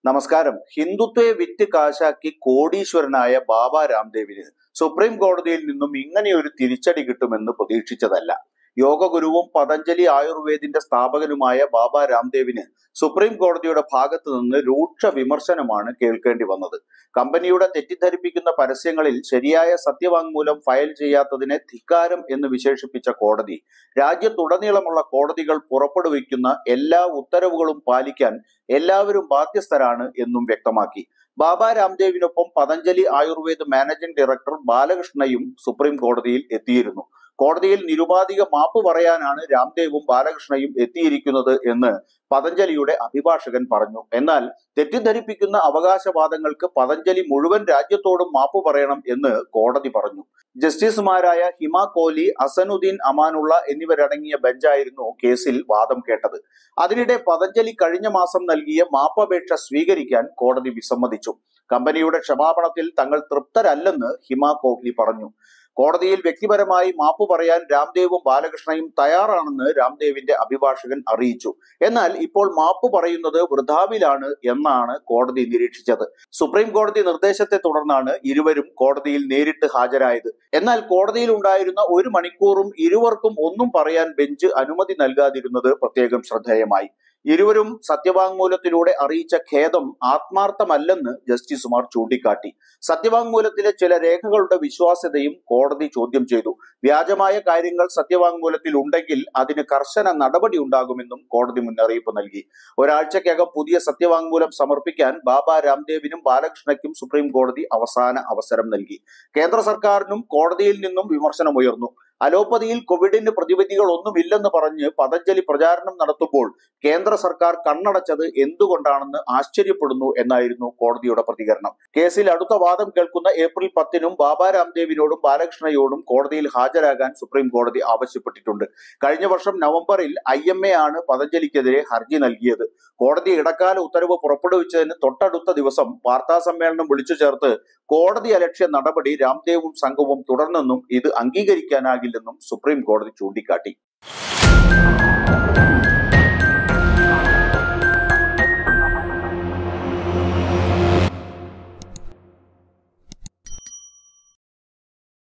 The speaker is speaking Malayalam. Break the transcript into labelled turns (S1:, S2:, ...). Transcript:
S1: നമസ്കാരം ഹിന്ദുത്വയെ വിറ്റ് കാശാക്കി കോടീശ്വരനായ ബാബ രാംദേവിന് സുപ്രീം കോടതിയിൽ നിന്നും ഇങ്ങനെയൊരു തിരിച്ചടി കിട്ടുമെന്ന് പ്രതീക്ഷിച്ചതല്ല യോഗഗുരുവും പതഞ്ജലി ആയുർവേദിന്റെ സ്ഥാപകനുമായ ബാബ രാംദേവിന് സുപ്രീം കോടതിയുടെ ഭാഗത്തു നിന്ന് രൂക്ഷ വിമർശനമാണ് കേൾക്കേണ്ടി വന്നത് കമ്പനിയുടെ തെറ്റിദ്ധരിപ്പിക്കുന്ന പരസ്യങ്ങളിൽ ശരിയായ സത്യവാങ്മൂലം ഫയൽ ചെയ്യാത്തതിനെ ധിക്കാരം എന്ന് വിശേഷിപ്പിച്ച കോടതി രാജ്യത്തുടനീളമുള്ള കോടതികൾ പുറപ്പെടുവിക്കുന്ന എല്ലാ ഉത്തരവുകളും പാലിക്കാൻ എല്ലാവരും ബാധ്യസ്ഥരാണ് എന്നും വ്യക്തമാക്കി ബാബ രാംദേവിനൊപ്പം പതഞ്ജലി ആയുർവേദ് മാനേജിംഗ് ഡയറക്ടർ ബാലകൃഷ്ണയും സുപ്രീം കോടതിയിൽ എത്തിയിരുന്നു കോടതിയിൽ നിരുപാധിക മാപ്പ് പറയാനാണ് രാംദേവും ബാലകൃഷ്ണയും എത്തിയിരിക്കുന്നത് എന്ന് പതഞ്ജലിയുടെ അഭിഭാഷകൻ പറഞ്ഞു എന്നാൽ തെറ്റിദ്ധരിപ്പിക്കുന്ന അവകാശവാദങ്ങൾക്ക് പതഞ്ജലി മുഴുവൻ രാജ്യത്തോടും മാപ്പ് പറയണം എന്ന് കോടതി പറഞ്ഞു ജസ്റ്റിസുമാരായ ഹിമ കോഹ്ലി അസനുദ്ദീൻ അമാനുള്ള എന്നിവരടങ്ങിയ ബെഞ്ചായിരുന്നു കേസിൽ വാദം കേട്ടത് അതിനിടെ പതഞ്ജലി കഴിഞ്ഞ മാസം നൽകിയ മാപ്പപേക്ഷ സ്വീകരിക്കാൻ കോടതി വിസമ്മതിച്ചു കമ്പനിയുടെ ക്ഷമാപണത്തിൽ തങ്ങൾ തൃപ്തരല്ലെന്ന് ഹിമ കോഹ്ലി പറഞ്ഞു കോടതിയിൽ വ്യക്തിപരമായി മാപ്പ് പറയാൻ രാംദേവും ബാലകൃഷ്ണയും തയ്യാറാണെന്ന് രാംദേവിന്റെ അഭിഭാഷകൻ അറിയിച്ചു എന്നാൽ ഇപ്പോൾ മാപ്പ് പറയുന്നത് വൃഥാവിലാണ് എന്നാണ് കോടതി നിരീക്ഷിച്ചത് സുപ്രീം കോടതി നിർദ്ദേശത്തെ തുടർന്നാണ് ഇരുവരും കോടതിയിൽ നേരിട്ട് ഹാജരായത് എന്നാൽ കോടതിയിൽ ഉണ്ടായിരുന്ന ഒരു മണിക്കൂറും ഇരുവർക്കും ഒന്നും പറയാൻ ബെഞ്ച് അനുമതി നൽകാതിരുന്നത് പ്രത്യേകം ശ്രദ്ധേയമായി ഇരുവരും സത്യവാങ്മൂലത്തിലൂടെ അറിയിച്ച ഖേദം ആത്മാർത്ഥമല്ലെന്ന് ജസ്റ്റിസുമാർ ചൂണ്ടിക്കാട്ടി സത്യവാങ്മൂലത്തിലെ ചില രേഖകളുടെ വിശ്വാസ്യതയും കോടതി ചോദ്യം ചെയ്തു വ്യാജമായ കാര്യങ്ങൾ സത്യവാങ്മൂലത്തിൽ ഉണ്ടെങ്കിൽ അതിന് കർശന നടപടി ഉണ്ടാകുമെന്നും കോടതി മുന്നറിയിപ്പ് നൽകി ഒരാഴ്ചക്കകം പുതിയ സത്യവാങ്മൂലം സമർപ്പിക്കാൻ ബാബ രാംദേവിനും ബാലകൃഷ്ണയ്ക്കും സുപ്രീം കോടതി അവസാന അവസരം നൽകി കേന്ദ്ര സർക്കാരിനും കോടതിയിൽ നിന്നും വിമർശനമുയർന്നു അലോപ്പതിയിൽ കോവിഡിന് പ്രതിവിധികൾ ഒന്നുമില്ലെന്ന് പറഞ്ഞ് പതഞ്ജലി പ്രചാരണം നടത്തുമ്പോൾ കേന്ദ്ര സർക്കാർ കണ്ണടച്ചത് എന്തുകൊണ്ടാണെന്ന് ആശ്ചര്യപ്പെടുന്നു എന്നായിരുന്നു കോടതിയുടെ പ്രതികരണം കേസിൽ അടുത്ത വാദം കേൾക്കുന്ന ഏപ്രിൽ പത്തിനും ബാബ രാംദേവിനോടും ബാലകൃഷ്ണയോടും കോടതിയിൽ ഹാജരാകാൻ സുപ്രീം കോടതി ആവശ്യപ്പെട്ടിട്ടുണ്ട് കഴിഞ്ഞ വർഷം നവംബറിൽ ഐ എം എ ആണ് പതഞ്ജലിക്കെതിരെ ഹർജി നൽകിയത് കോടതി ഇടക്കാല ഉത്തരവ് പുറപ്പെടുവിച്ചതിന് തൊട്ടടുത്ത ദിവസം വാർത്താ സമ്മേളനം വിളിച്ചു ചേർത്ത് കോടതി അലക്ഷ്യ നടപടി രാംദേവും സംഘവും തുടർന്നെന്നും ഇത് അംഗീകരിക്കാനാകില്ലെന്നും സുപ്രീം കോടതി ചൂണ്ടിക്കാട്ടി